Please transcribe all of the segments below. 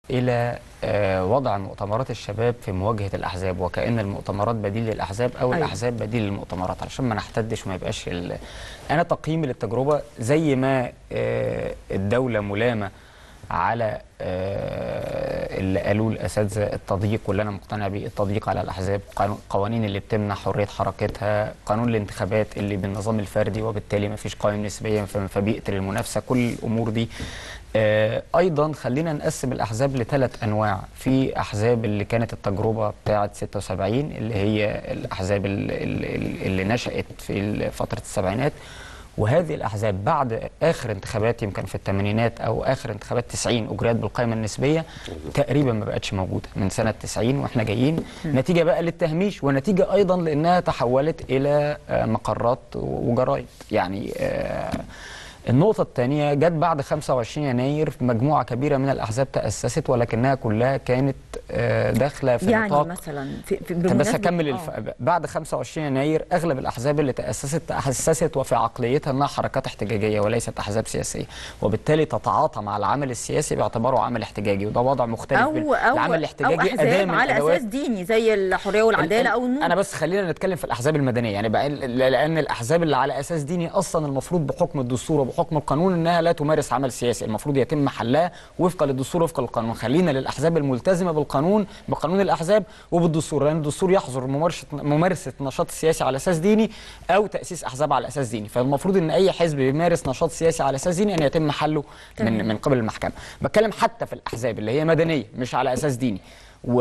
الى آه، وضع مؤتمرات الشباب في مواجهه الاحزاب وكان المؤتمرات بديل للاحزاب او أيوة. الاحزاب بديل للمؤتمرات علشان ما نحتدش وما يبقاش ال... انا تقييمي للتجربه زي ما آه، الدوله ملامه على آه، اللي قالوه الاساتذه التضييق واللي انا مقتنع بيه التضييق على الاحزاب قانون- قوانين اللي بتمنع حريه حركتها قانون الانتخابات اللي بالنظام الفردي وبالتالي ما فيش قائم نسبيا ف- فبيقتل المنافسه كل الامور دي آه، ايضا خلينا نقسم الاحزاب لثلاث انواع في احزاب اللي كانت التجربه بتاعه 76 اللي هي الاحزاب ال- ال- اللي نشات في فتره السبعينات وهذه الاحزاب بعد اخر انتخابات يمكن في الثمانينات او اخر انتخابات 90 اجريت بالقائمه النسبيه تقريبا ما بقتش موجوده من سنه 90 واحنا جايين نتيجه بقى للتهميش ونتيجه ايضا لانها تحولت الى آه، مقرات وجرايد يعني آه، النقطة الثانية جت بعد 25 يناير مجموعة كبيرة من الأحزاب تأسست ولكنها كلها كانت آه، داخلة في يعني نطاق مثلا في, في طب بس بمناسبة- اكمل الف... آه. بعد 25 يناير اغلب الاحزاب اللي تاسست تاسست وفي عقليتها انها حركات احتجاجيه وليست احزاب سياسيه وبالتالي تتعاطى مع العمل السياسي باعتباره عمل احتجاجي وده وضع مختلف او بين او العمل او الاحتجاجي أداة احزاب من على أدوات اساس ديني زي الحريه والعداله او النور انا بس خلينا نتكلم في الاحزاب المدنيه يعني بقى لان الاحزاب اللي على اساس ديني اصلا المفروض بحكم الدستور وبحكم القانون انها لا تمارس عمل سياسي المفروض يتم حلها وفقا للدستور وفقا للقانون خلينا للاحزاب الملتزمه بالقانون بقانون الاحزاب وبالدستور لان الدستور يحظر ممارسه ممارسه نشاط سياسي على اساس ديني او تاسيس احزاب على اساس ديني فالمفروض ان اي حزب بيمارس نشاط سياسي على اساس ديني ان يتم حله تمام. من من قبل المحكمه بتكلم حتى في الاحزاب اللي هي مدنيه مش على اساس ديني و...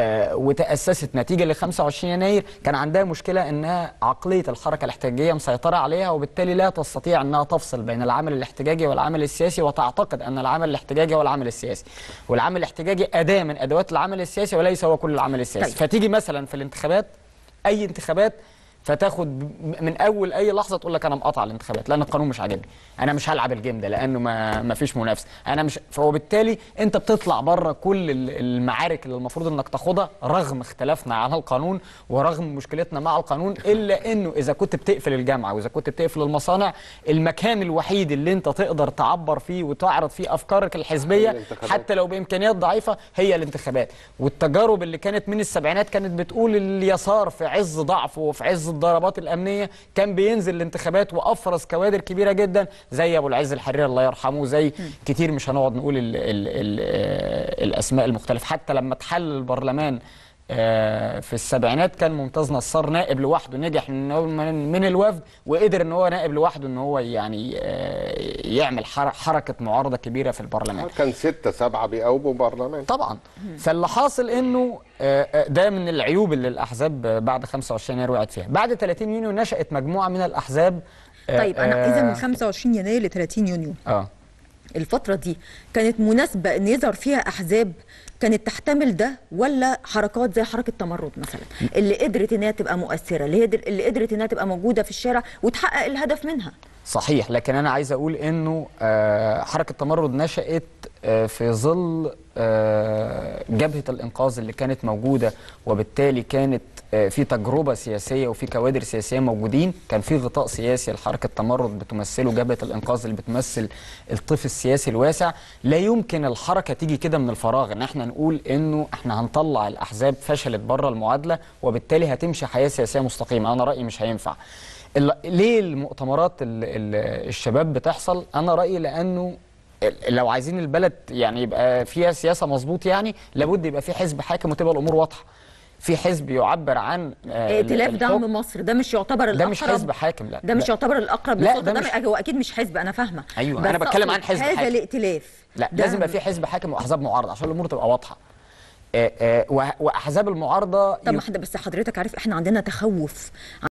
وتأسست نتيجة ل 25 يناير كان عندها مشكلة أنها عقلية الحركة الاحتجاجية مسيطرة عليها وبالتالي لا تستطيع أنها تفصل بين العمل الاحتجاجي والعمل السياسي وتعتقد أن العمل الاحتجاجي هو العمل السياسي والعمل الاحتجاجي أداة من أدوات العمل السياسي وليس هو كل العمل السياسي طيب. فتيجي مثلا في الانتخابات أي انتخابات فتاخد ب- من اول اي لحظه تقول لك انا مقاطع الانتخابات لان القانون مش عاجبني انا مش هلعب الجيم ده لانه ما ما فيش منافسه انا مش فهو بالتالي انت بتطلع بره كل ال- المعارك اللي المفروض انك تاخدها رغم اختلافنا على القانون ورغم مشكلتنا مع القانون الا انه اذا كنت بتقفل الجامعه واذا كنت بتقفل المصانع المكان الوحيد اللي انت تقدر تعبر فيه وتعرض فيه افكارك الحزبيه الانتخابات. حتى لو بامكانيات ضعيفه هي الانتخابات والتجارب اللي كانت من السبعينات كانت بتقول اليسار في عز ضعفه وفي عز الضربات الامنيه كان بينزل الانتخابات وافرز كوادر كبيره جدا زي ابو العز الحريري الله يرحمه زي كتير مش هنقعد نقول ال ال ال آه، الاسماء المختلفه حتى لما اتحل البرلمان آه، في السبعينات كان ممتاز نصار نائب لوحده نجح من من من الوفد وقدر ان هو نائب لوحده ان هو يعني آه، يعمل حر- حركه معارضه كبيره في البرلمان كان ستة سبعة بيقوموا برلمان طبعا فاللي حاصل انه آه، آه، ده من العيوب اللي الاحزاب آه، بعد 25 يناير وقعت فيها بعد 30 يونيو نشات مجموعه من الاحزاب آه، طيب انا آه، اذا من 25 يناير ل 30 يونيو اه الفتره دي كانت مناسبه ان يظهر فيها احزاب كانت تحتمل ده ولا حركات زي حركه تمرد مثلا اللي قدرت انها تبقى مؤثره اللي قدر- اللي قدرت انها تبقى موجوده في الشارع وتحقق الهدف منها صحيح لكن انا عايز اقول انه آه، حركه تمرد نشات آه، في ظل آه، جبهه الانقاذ اللي كانت موجوده وبالتالي كانت آه، في تجربه سياسيه وفي كوادر سياسيه موجودين كان في غطاء سياسي لحركه تمرد بتمثله جبهه الانقاذ اللي بتمثل الطيف السياسي الواسع لا يمكن الحركه تيجي كده من الفراغ ان احنا نقول انه احنا هنطلع الاحزاب فشلت بره المعادله وبالتالي هتمشي حياه سياسيه مستقيمه انا رايي مش هينفع ال- ليه المؤتمرات ال- ال- الشباب بتحصل انا رايي لانه ال- لو عايزين البلد يعني يبقى فيها سياسه مظبوط يعني لابد يبقى في حزب حاكم وتبقى الامور واضحه في حزب يعبر عن آه، ائتلاف ال- دعم الحكم. مش ده مش يعتبر ده الاقرب مش حزب حاكم لا ده مش يعتبر الاقرب لا، للسلطه ده ده, مش- هو اكيد مش حزب انا فاهمه أيوة، بس أنا بتكلم عن أقصد حزب هذا حاكم. الائتلاف لا ده لازم يبقى في حزب حاكم واحزاب معارضه عشان الامور تبقى واضحه آه، آه، وأح- واحزاب المعارضه طب ما حد- بس حضرتك عارف احنا عندنا تخوف